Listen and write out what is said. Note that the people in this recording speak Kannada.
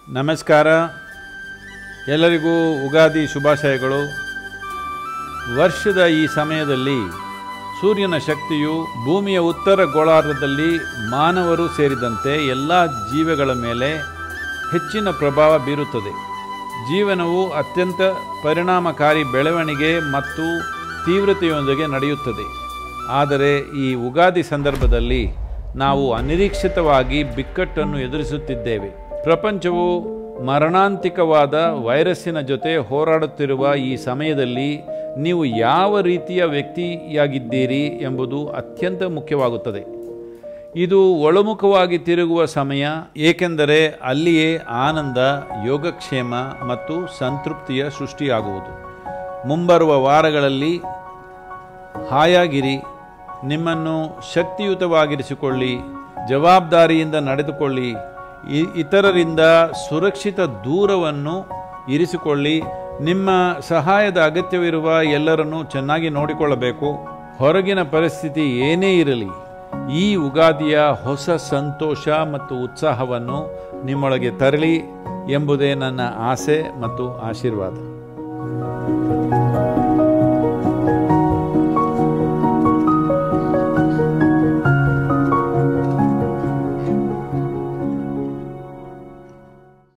ನಮಸ್ಕಾರ ಎಲ್ಲರಿಗೂ ಉಗಾದಿ ಶುಭಾಶಯಗಳು ವರ್ಷದ ಈ ಸಮಯದಲ್ಲಿ ಸೂರ್ಯನ ಶಕ್ತಿಯು ಭೂಮಿಯ ಉತ್ತರ ಗೋಳಾರ್ಧದಲ್ಲಿ ಮಾನವರು ಸೇರಿದಂತೆ ಎಲ್ಲ ಜೀವಿಗಳ ಮೇಲೆ ಹೆಚ್ಚಿನ ಪ್ರಭಾವ ಬೀರುತ್ತದೆ ಜೀವನವು ಅತ್ಯಂತ ಪರಿಣಾಮಕಾರಿ ಬೆಳವಣಿಗೆ ಮತ್ತು ತೀವ್ರತೆಯೊಂದಿಗೆ ನಡೆಯುತ್ತದೆ ಆದರೆ ಈ ಉಗಾದಿ ಸಂದರ್ಭದಲ್ಲಿ ನಾವು ಅನಿರೀಕ್ಷಿತವಾಗಿ ಬಿಕ್ಕಟ್ಟನ್ನು ಎದುರಿಸುತ್ತಿದ್ದೇವೆ ಪ್ರಪಂಚವು ಮರಣಾಂತಿಕವಾದ ವೈರಸ್ಸಿನ ಜೊತೆ ಹೋರಾಡುತ್ತಿರುವ ಈ ಸಮಯದಲ್ಲಿ ನೀವು ಯಾವ ರೀತಿಯ ವ್ಯಕ್ತಿಯಾಗಿದ್ದೀರಿ ಎಂಬುದು ಅತ್ಯಂತ ಮುಖ್ಯವಾಗುತ್ತದೆ ಇದು ಒಳಮುಖವಾಗಿ ತಿರುಗುವ ಸಮಯ ಏಕೆಂದರೆ ಅಲ್ಲಿಯೇ ಆನಂದ ಯೋಗಕ್ಷೇಮ ಮತ್ತು ಸಂತೃಪ್ತಿಯ ಸೃಷ್ಟಿಯಾಗುವುದು ಮುಂಬರುವ ವಾರಗಳಲ್ಲಿ ಹಾಯಾಗಿರಿ ನಿಮ್ಮನ್ನು ಶಕ್ತಿಯುತವಾಗಿರಿಸಿಕೊಳ್ಳಿ ಜವಾಬ್ದಾರಿಯಿಂದ ನಡೆದುಕೊಳ್ಳಿ ಇ- ಇತರರಿಂದ ಸುರಕ್ಷಿತ ದೂರವನ್ನು ಇರಿಸಿಕೊಳ್ಳಿ ನಿಮ್ಮ ಸಹಾಯದ ಅಗತ್ಯವಿರುವ ಎಲ್ಲರನ್ನೂ ಚೆನ್ನಾಗಿ ನೋಡಿಕೊಳ್ಳಬೇಕು ಹೊರಗಿನ ಪರಿಸ್ಥಿತಿ ಏನೇ ಇರಲಿ ಈ ಉಗಾದಿಯ ಹೊಸ ಸಂತೋಷ ಮತ್ತು ಉತ್ಸಾಹವನ್ನು ನಿಮ್ಮೊಳಗೆ ತರಲಿ ಎಂಬುದೇ ನನ್ನ ಆಸೆ ಮತ್ತು ಆಶೀರ್ವಾದ